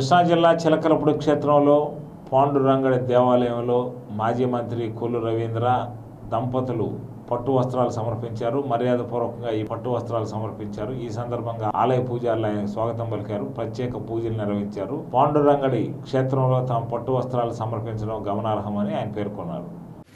కృష్ణా జిల్లా చిలకలపూడి క్షేత్రంలో పాండురంగడి దేవాలయంలో మాజీ మంత్రి కొల్లు రవీంద్ర దంపతులు పట్టు వస్త్రాలు సమర్పించారు మర్యాదపూర్వకంగా ఈ పట్టు వస్త్రాలు సమర్పించారు ఈ సందర్భంగా ఆలయ పూజారులు ఆయనకు స్వాగతం పలికారు ప్రత్యేక పూజలు నిర్వహించారు పాండురంగడి క్షేత్రంలో తమ పట్టు వస్త్రాలు సమర్పించడం గమనార్హమని ఆయన పేర్కొన్నారు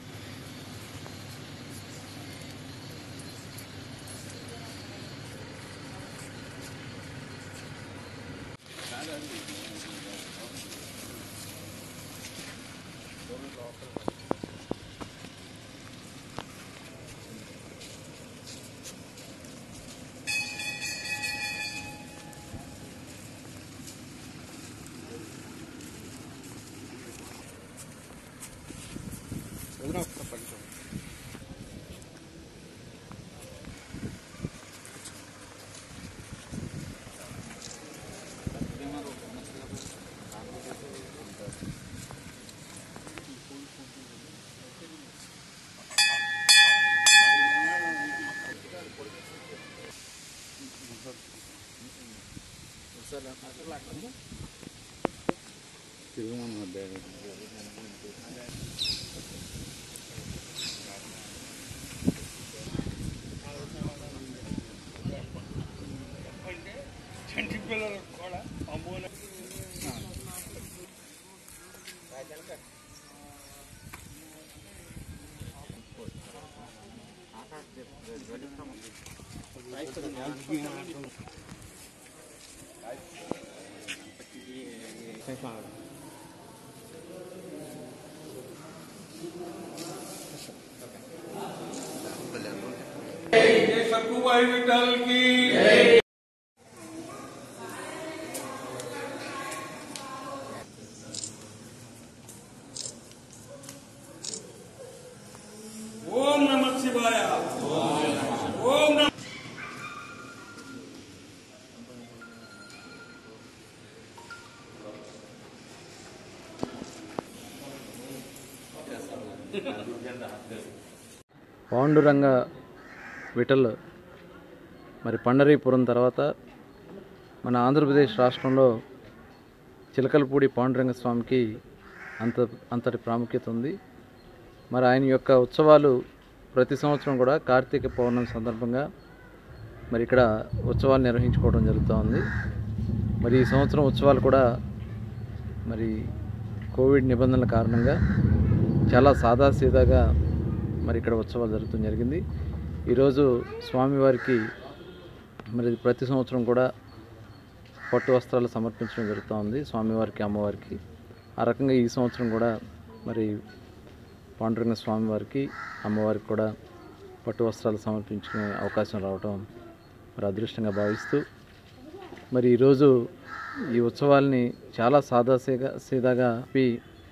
जय सकुबाई विठल की ओम नमः शिवाय ओम नमः పాండురంగ విఠల్ మరి పండరీపురం తర్వాత మన ఆంధ్రప్రదేశ్ రాష్ట్రంలో చిలకలపూడి పాండురంగ స్వామికి అంత అంతటి ప్రాముఖ్యత ఉంది మరి ఆయన యొక్క ఉత్సవాలు ప్రతి సంవత్సరం కూడా కార్తీక పౌర్ణమి సందర్భంగా మరి ఇక్కడ ఉత్సవాలు నిర్వహించుకోవడం జరుగుతూ ఉంది మరి ఈ సంవత్సరం ఉత్సవాలు కూడా మరి కోవిడ్ నిబంధనల కారణంగా చాలా సాదాసీదాగా మరి ఇక్కడ ఉత్సవాలు జరుగుతూ జరిగింది ఈరోజు స్వామివారికి మరి ప్రతి సంవత్సరం కూడా పట్టు వస్త్రాలు సమర్పించడం జరుగుతూ ఉంది స్వామివారికి అమ్మవారికి ఆ రకంగా ఈ సంవత్సరం కూడా మరి పాండురంగ స్వామివారికి అమ్మవారికి కూడా పట్టు వస్త్రాలు సమర్పించుకునే అవకాశం రావటం మరి అదృష్టంగా భావిస్తూ మరి ఈరోజు ఈ ఉత్సవాల్ని చాలా సాదాసీగా సీదాగా పి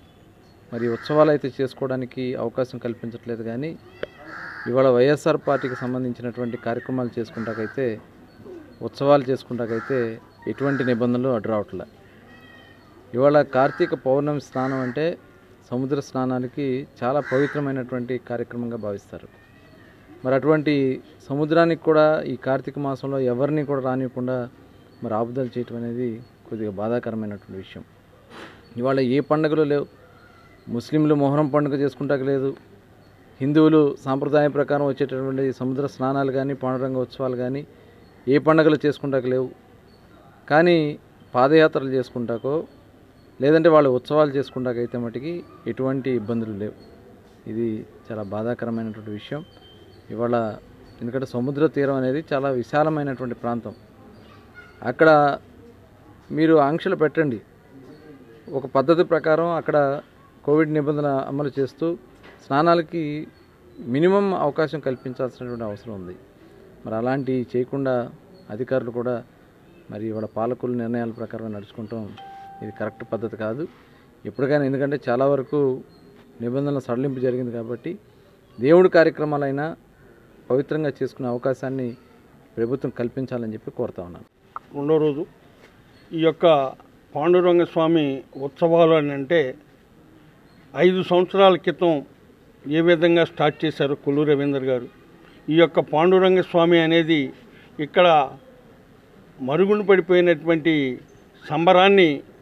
మరి ఉత్సవాలు అయితే చేసుకోవడానికి అవకాశం కల్పించట్లేదు కానీ ఇవాళ వైఎస్ఆర్ పార్టీకి సంబంధించినటువంటి కార్యక్రమాలు చేసుకుంటాకైతే ఉత్సవాలు చేసుకుంటాకైతే ఎటువంటి నిబంధనలు అడ్డు రావట్లే ఇవాళ కార్తీక పౌర్ణమి స్నానం అంటే సముద్ర స్నానానికి చాలా పవిత్రమైనటువంటి కార్యక్రమంగా భావిస్తారు మరి అటువంటి సముద్రానికి కూడా ఈ కార్తీక మాసంలో ఎవరిని కూడా రానివ్వకుండా మరి ఆపుదలు చేయటం అనేది కొద్దిగా బాధాకరమైనటువంటి విషయం ఇవాళ ఏ పండుగలు లేవు ముస్లింలు మొహరం పండుగ చేసుకుంటాక లేదు హిందువులు సాంప్రదాయం ప్రకారం వచ్చేటటువంటి సముద్ర స్నానాలు కానీ పాండురంగ ఉత్సవాలు కానీ ఏ పండుగలు చేసుకుంటాక లేవు కానీ పాదయాత్రలు చేసుకుంటాకో లేదంటే వాళ్ళు ఉత్సవాలు చేసుకుంటాకైతే మటుకి ఎటువంటి ఇబ్బందులు లేవు ఇది చాలా బాధాకరమైనటువంటి విషయం ఇవాళ ఎందుకంటే సముద్ర తీరం అనేది చాలా విశాలమైనటువంటి ప్రాంతం అక్కడ మీరు ఆంక్షలు పెట్టండి ఒక పద్ధతి ప్రకారం అక్కడ కోవిడ్ నిబంధన అమలు చేస్తూ స్నానాలకి మినిమం అవకాశం కల్పించాల్సినటువంటి అవసరం ఉంది మరి అలాంటి చేయకుండా అధికారులు కూడా మరి ఇవాళ పాలకుల నిర్ణయాల ప్రకారం నడుచుకుంటాం ఇది కరెక్ట్ పద్ధతి కాదు ఎప్పటికైనా ఎందుకంటే చాలా వరకు నిబంధనల సడలింపు జరిగింది కాబట్టి దేవుడి కార్యక్రమాలైనా పవిత్రంగా చేసుకునే అవకాశాన్ని ప్రభుత్వం కల్పించాలని చెప్పి కోరుతా ఉన్నాను రెండో రోజు ఈ యొక్క పాండురంగ స్వామి ఉత్సవాలు అని అంటే ఐదు సంవత్సరాల క్రితం ఏ విధంగా స్టార్ట్ చేశారు కొల్లు రవీందర్ గారు ఈ యొక్క పాండురంగ స్వామి అనేది ఇక్కడ మరుగున పడిపోయినటువంటి సంబరాన్ని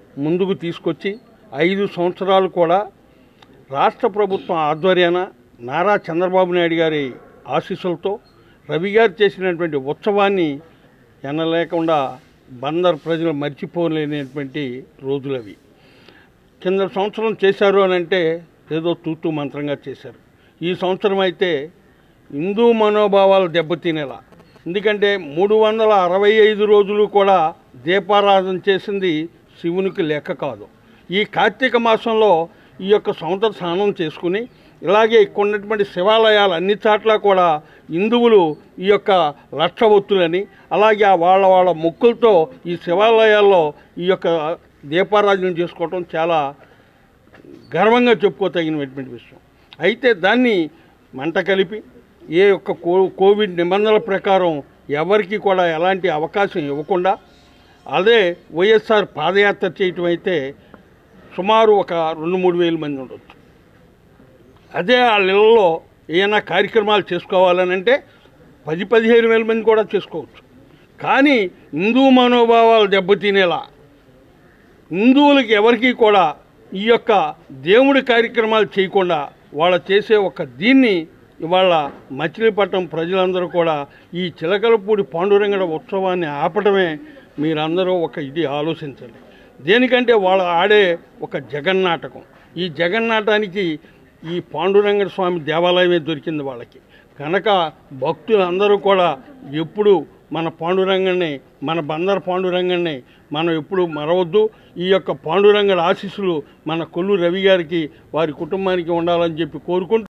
ముందుకు తీసుకొచ్చి ఐదు సంవత్సరాలు కూడా రాష్ట్ర ప్రభుత్వం ఆధ్వర్యాన నారా చంద్రబాబు నాయుడు గారి ఆశీస్సులతో రవి గారు చేసినటువంటి ఉత్సవాన్ని ఎనలేకుండా బందర్ ప్రజలు మర్చిపోలేనటువంటి రోజులు అవి కింద సంవత్సరం చేశారు అని అంటే ఏదో తూతూ మంత్రంగా చేశారు ఈ సంవత్సరం అయితే హిందూ మనోభావాలు దెబ్బతినేలా ఎందుకంటే మూడు వందల అరవై ఐదు రోజులు కూడా దీపారాధన చేసింది శివునికి లెక్క కాదు ఈ కార్తీక మాసంలో ఈ యొక్క సముద్ర స్నానం చేసుకుని ఇలాగే ఇక్కడ ఉన్నటువంటి శివాలయాలు అన్ని చాట్ల కూడా హిందువులు ఈ యొక్క లక్ష ఒత్తులని అలాగే ఆ వాళ్ళ వాళ్ళ మొక్కులతో ఈ శివాలయాల్లో ఈ యొక్క దీపారాధన చేసుకోవటం చాలా గర్వంగా చెప్పుకోతగినటువంటి విషయం అయితే దాన్ని మంట కలిపి ఏ యొక్క కో కోవిడ్ నిబంధనల ప్రకారం ఎవరికి కూడా ఎలాంటి అవకాశం ఇవ్వకుండా అదే వైఎస్ఆర్ పాదయాత్ర చేయటం అయితే సుమారు ఒక రెండు మూడు వేల మంది ఉండొచ్చు అదే ఆ నెలలో ఏమైనా కార్యక్రమాలు చేసుకోవాలని అంటే పది పదిహేను వేల మంది కూడా చేసుకోవచ్చు కానీ హిందూ మనోభావాలు దెబ్బతినేలా హిందువులకి ఎవరికీ కూడా ఈ యొక్క దేవుడి కార్యక్రమాలు చేయకుండా వాళ్ళ చేసే ఒక దీన్ని ఇవాళ మచిలీపట్నం ప్రజలందరూ కూడా ఈ చిలకలపూడి పాండురంగడ ఉత్సవాన్ని ఆపటమే మీరందరూ ఒక ఇది ఆలోచించండి దేనికంటే వాళ్ళు ఆడే ఒక జగన్నాటకం ఈ జగన్నాటానికి ఈ పాండురంగడ స్వామి దేవాలయమే దొరికింది వాళ్ళకి కనుక భక్తులందరూ కూడా ఎప్పుడు మన పాండురంగణ్ణి మన బందర్ పాండురంగణ్ణి మనం ఎప్పుడు మరవద్దు ఈ యొక్క పాండురంగడ ఆశీస్సులు మన కొల్లు రవి గారికి వారి కుటుంబానికి ఉండాలని చెప్పి కోరుకుంటూ